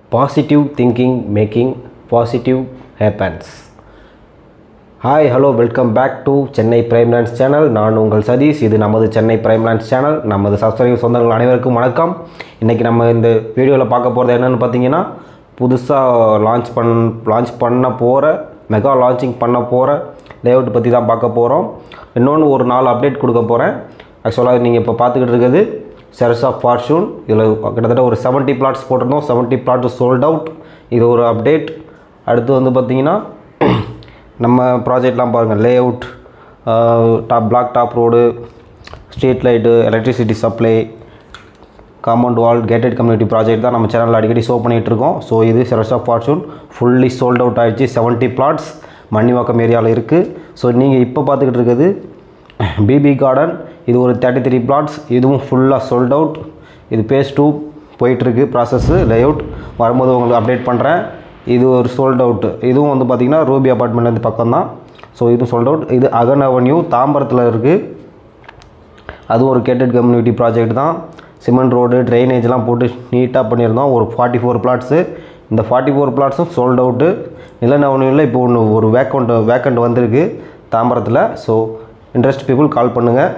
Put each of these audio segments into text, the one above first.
positive thinking making positive happens hi hello welcome back to Chennai prime lands channel நான் உங்கள் சதீஷ் இது நமது Chennai prime lands channel நமது subscriber சொந்தங்கள் அனைவருக்கும் வணக்கம் இன்றைக்கி நம்ம இந்த வீடியோவில் பார்க்க போகிறது என்னென்னு பார்த்தீங்கன்னா புதுசாக லான்ச் பண் லான்ச் பண்ண போகிற மெகா லான்ச்சிங் பண்ண போகிற லேஅவுட் பற்றி தான் பார்க்க போகிறோம் இன்னொன்று ஒரு நாலு அப்டேட் கொடுக்க போகிறேன் ஆக்சுவலாக நீங்கள் இப்போ பார்த்துக்கிட்டு இருக்கிறது செரஸ் ஆஃப் ஃபார்ச்சூன் இதில் கிட்டத்தட்ட ஒரு 70 பிளாட்ஸ் போட்டிருந்தோம் 70 பிளாட்ஸ் சோல்ட் அவுட் இது ஒரு அப்டேட் அடுத்து வந்து பார்த்தீங்கன்னா நம்ம ப்ராஜெக்ட்லாம் பாருங்கள் layout top black top road street light electricity supply compound wall gated community project தான் நம்ம சேனலில் அடிக்கடி ஷோ பண்ணிகிட்டு இருக்கோம் ஸோ இது செரஸ் of fortune fully sold out ஆகிடுச்சு 70 பிளாட்ஸ் மணிவாக்கம் ஏரியாவில் இருக்குது ஸோ நீங்கள் இப்போ பார்த்துக்கிட்டு இருக்கிறது பிபி கார்டன் இது ஒரு தேர்ட்டி த்ரீ பிளாட்ஸ் இதுவும் ஃபுல்லாக சோல்ட் அவுட் இது பேஸ் டூ போயிட்டுருக்கு ப்ராசஸ்ஸு லேஅவுட் வரும்போது உங்களுக்கு அப்டேட் பண்ணுறேன் இது ஒரு சோல்ட் அவுட் இதுவும் வந்து பார்த்திங்கன்னா ரூபி அப்பார்ட்மெண்ட்லேருந்து பக்கம் தான் ஸோ இதுவும் சோல்ட் அவுட் இது அகன் அவென்யூ தாம்பரத்தில் இருக்குது அதுவும் ஒரு கேட்டட் கம்யூனிட்டி ப்ராஜெக்ட் தான் சிமெண்ட் ரோடு ட்ரைனேஜ்லாம் போட்டு நீட்டாக பண்ணியிருந்தோம் ஒரு ஃபார்ட்டி ஃபோர் பிளாட்ஸு இந்த ஃபார்ட்டி ஃபோர் பிளாட்ஸும் சோல்ட் அவுட்டு நிலன் அவனியில் இப்போ ஒன்று ஒரு வேக்கண்ட் வேக்கண்ட் வந்திருக்கு தாம்பரத்தில் ஸோ இன்ட்ரெஸ்ட் பீப்புள் கால் பண்ணுங்கள்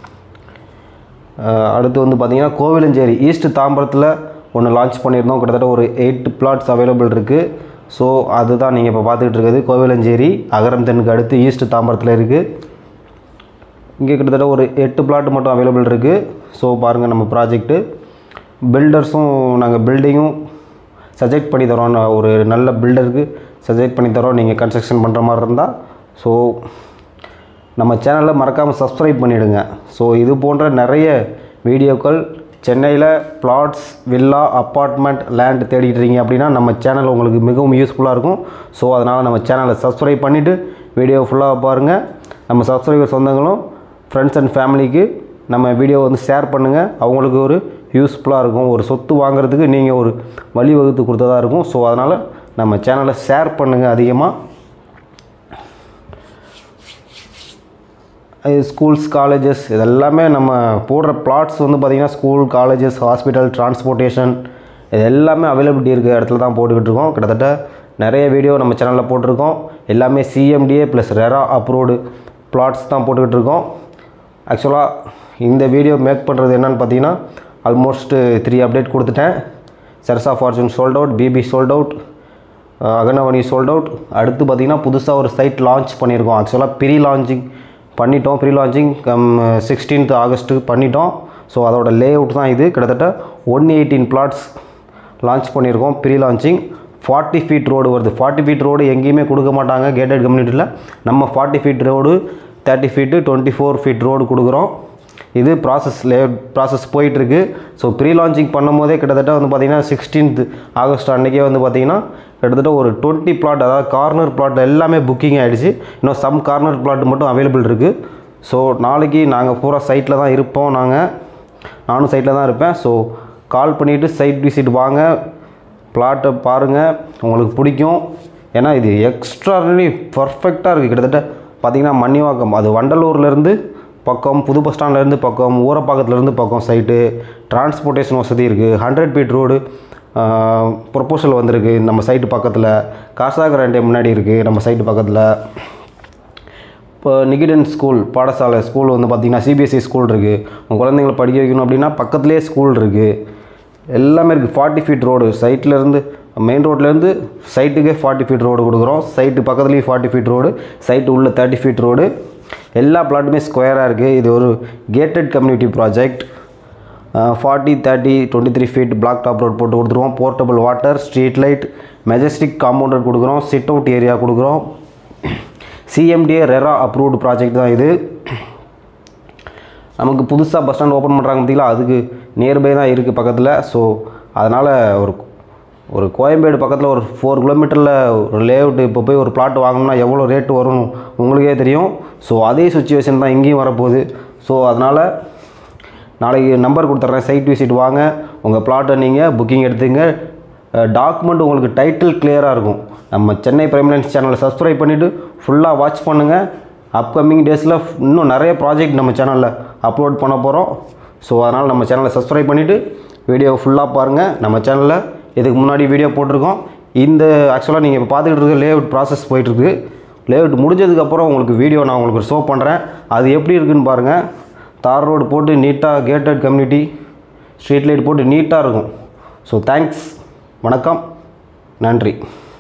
அஹ் அடுத்து வந்து பார்த்திங்கன்னா கோவிலஞ்சேரி ஈஸ்ட் தாம்பரத்தில் ஒன்று லான்ச் பண்ணியிருந்தோம் கிட்டத்தட்ட ஒரு எயிட் பிளாட்ஸ் அவைலபிள் இருக்குது ஸோ அதுதான் நீங்கள் இப்போ பார்த்துக்கிட்டு இருக்கிறது கோவிலஞ்சேரி அகரம் தென்னுக்கு அடுத்து ஈஸ்ட் தாம்பரத்தில் இருக்குது இங்கே கிட்டத்தட்ட ஒரு எட்டு பிளாட் மட்டும் அவைலபிள் இருக்குது ஸோ பாருங்கள் நம்ம ப்ராஜெக்ட்டு பில்டர்ஸும் நாங்கள் பில்டிங்கும் சஜெக்ட் பண்ணி தரோம் நான் ஒரு நல்ல பில்டருக்கு சஜெக்ட் பண்ணி தரோம் நீங்கள் கன்ஸ்ட்ரக்ஷன் பண்ணுற மாதிரி இருந்தால் ஸோ நம்ம சேனலை மறக்காமல் சப்ஸ்கிரைப் பண்ணிவிடுங்க ஸோ இது போன்ற நிறைய வீடியோக்கள் சென்னையில் பிளாட்ஸ் வில்லா அப்பார்ட்மெண்ட் லேண்ட் தேடிட்டு இருக்கீங்க அப்படின்னா நம்ம சேனல் உங்களுக்கு மிகவும் யூஸ்ஃபுல்லாக இருக்கும் ஸோ அதனால் நம்ம சேனலை சப்ஸ்கிரைப் பண்ணிவிட்டு வீடியோ ஃபுல்லாக பாருங்கள் நம்ம சப்ஸ்கிரைபர் சொந்தங்களும் ஃப்ரெண்ட்ஸ் அண்ட் ஃபேமிலிக்கு நம்ம வீடியோ வந்து ஷேர் பண்ணுங்கள் அவங்களுக்கு ஒரு யூஸ்ஃபுல்லாக இருக்கும் ஒரு சொத்து வாங்குறதுக்கு நீங்கள் ஒரு வழி வகுத்து கொடுத்ததா இருக்கும் ஸோ அதனால் நம்ம சேனலை ஷேர் பண்ணுங்கள் அதிகமாக ஸ்கூல்ஸ் காலேஜஸ் இதெல்லாமே நம்ம போடுற பிளாட்ஸ் வந்து பார்த்திங்கன்னா ஸ்கூல் காலேஜஸ் ஹாஸ்பிட்டல் டிரான்ஸ்போர்ட்டேஷன் இது எல்லாமே அவைலபிலிட்டி இருக்க இடத்துல தான் போட்டுக்கிட்டு இருக்கோம் கிட்டத்தட்ட நிறைய வீடியோ நம்ம சேனலில் போட்டிருக்கோம் எல்லாமே CMDA plus RERA approved plots தான் போட்டுக்கிட்டு இருக்கோம் ஆக்சுவலாக இந்த வீடியோ மேக் பண்ணுறது என்னன்னு பார்த்தீங்கன்னா ஆல்மோஸ்ட் த்ரீ அப்டேட் கொடுத்துட்டேன் Sarasa fortune sold out BB sold out அகனவனி சோல்ட் அவுட் அடுத்து பார்த்திங்கன்னா புதுசாக ஒரு சைட் லான்ச் பண்ணியிருக்கோம் ஆக்சுவலாக ப்ரீ லான்ச்சிங் பண்ணிட்டோம் ப்ரீ லான்ச்சிங் கம் சிக்ஸ்டீன்த் ஆகஸ்ட்டுக்கு பண்ணிட்டோம் ஸோ அதோட லே அவுட் தான் இது கிட்டத்தட்ட ஒன் எயிட்டீன் பிளாட்ஸ் லான்ச் பண்ணியிருக்கோம் pre launching forty feet road வருது ஃபார்ட்டி ஃபீட் ரோடு எங்கேயுமே கொடுக்க மாட்டாங்க கேட்டட் கம்யூனிட்டியில் நம்ம forty feet road thirty feet twenty four feet road கொடுக்குறோம் இது ப்ராசஸ் லே ப்ராசஸ் போயிட்டுருக்கு ஸோ ப்ரீ லான்ச்சிங் பண்ணும்போதே கிட்டத்தட்ட வந்து பார்த்திங்கன்னா சிக்ஸ்டீன்த் ஆகஸ்ட் அன்றைக்கே வந்து பார்த்திங்கன்னா கிட்டத்தட்ட ஒரு டுவெண்ட்டி பிளாட் அதாவது கார்னர் பிளாட் எல்லாமே புக்கிங் ஆகிடுச்சு இன்னும் சம் கார்னர் பிளாட் மட்டும் அவைலபிள் இருக்குது ஸோ நாளைக்கு நாங்கள் பூரா சைட்டில் தான் இருப்போம் நாங்கள் நானும் சைட்டில் தான் இருப்பேன் ஸோ கால் பண்ணிவிட்டு சைட் விசிட் வாங்க பிளாட்டை பாருங்கள் உங்களுக்கு பிடிக்கும் ஏன்னா இது எக்ஸ்ட்ராடனரி பர்ஃபெக்டாக இருக்குது கிட்டத்தட்ட பார்த்திங்கன்னா மன்னிவாக்கம் அது வண்டலூர்லேருந்து பக்கம் புது பஸ் ஸ்டாண்ட்லேருந்து பக்கம் ஊரப்பாக்கத்துலேருந்து பக்கம் சைட்டு டிரான்ஸ்போர்ட்டேஷன் வசதி இருக்குது ஹண்ட்ரட் ஃபீட் ரோடு ப்ரொப்போசல் வந்திருக்கு நம்ம சைட்டு பக்கத்தில் காசாகராண்டே முன்னாடி இருக்குது நம்ம சைட்டு பக்கத்தில் இப்போ நிகிடன் ஸ்கூல் பாடசாலை ஸ்கூல் வந்து பார்த்திங்கன்னா சிபிஎஸ்சி ஸ்கூல் இருக்குது உங்கள் குழந்தைங்களை படிக்க வைக்கணும் அப்படின்னா பக்கத்துலேயே ஸ்கூல் இருக்குது எல்லாமே இருக்குது ஃபார்ட்டி ஃபீட் ரோடு சைட்லேருந்து மெயின் ரோட்லேருந்து சைட்டுக்கே ஃபார்ட்டி ஃபீட் ரோடு கொடுக்குறோம் சைட்டு பக்கத்துலேயும் ஃபார்ட்டி ஃபீட் ரோடு சைட்டு உள்ள தேர்ட்டி ஃபீட் ரோடு எல்லா பிளாட்டுமே ஸ்கொயராக இருக்குது இது ஒரு gated community project forty thirty twenty three feet black top road போட்டு கொடுத்துருவோம் portable water street light majestic compounder கொடுக்குறோம் சிட் அவுட் ஏரியா கொடுக்குறோம் சிஎம்டிஏ ரெரா அப்ரூவ்டு ப்ராஜெக்ட் தான் இது நமக்கு புதுசாக பஸ் ஸ்டாண்ட் ஓப்பன் பண்ணுறாங்க பார்த்தீங்களா அதுக்கு நியர்பை தான் இருக்குது பக்கத்தில் ஸோ அதனால் ஒரு ஒரு கோயம்பேடு பக்கத்தில் ஒரு ஃபோர் கிலோமீட்டரில் ஒரு லேஅவுட் இப்போ போய் ஒரு பிளாட் வாங்கணும்னா எவ்வளோ ரேட்டு வரும் உங்களுக்கே தெரியும் ஸோ அதே சுச்சுவேஷன் தான் இங்கேயும் வரப்போகுது ஸோ அதனால் நாளைக்கு நம்பர் கொடுத்துட்றேன் சைட் விசிட் வாங்க உங்கள் பிளாட்டை நீங்கள் புக்கிங் எடுத்துங்க டாக்குமெண்ட் உங்களுக்கு டைட்டில் கிளியராக இருக்கும் நம்ம சென்னை பிரைம்லைன்ஸ் சேனலை சப்ஸ்கிரைப் பண்ணிவிட்டு ஃபுல்லாக வாட்ச் பண்ணுங்கள் அப்கமிங் டேஸில் இன்னும் நிறைய ப்ராஜெக்ட் நம்ம சேனலில் அப்லோட் பண்ண போகிறோம் ஸோ அதனால் நம்ம சேனலை சப்ஸ்கிரைப் பண்ணிவிட்டு வீடியோ ஃபுல்லாக பாருங்கள் நம்ம சேனலில் இதுக்கு முன்னாடி வீடியோ போட்டிருக்கோம் இந்த ஆக்சுவலாக நீங்கள் இப்போ பார்த்துக்கிட்டு இருக்க லேஅவுட் ப்ராசஸ் போயிட்டுருக்கு லேஅவுட் முடிஞ்சதுக்கப்புறம் உங்களுக்கு வீடியோ நான் உங்களுக்கு ஷோ பண்ணுறேன் அது எப்படி இருக்குன்னு பாருங்கள் தார் ரோடு போட்டு நீட்டாக கேட்டட் கம்யூனிட்டி ஸ்ட்ரீட் லைட் போட்டு நீட்டாக இருக்கும் ஸோ தேங்க்ஸ் வணக்கம் நன்றி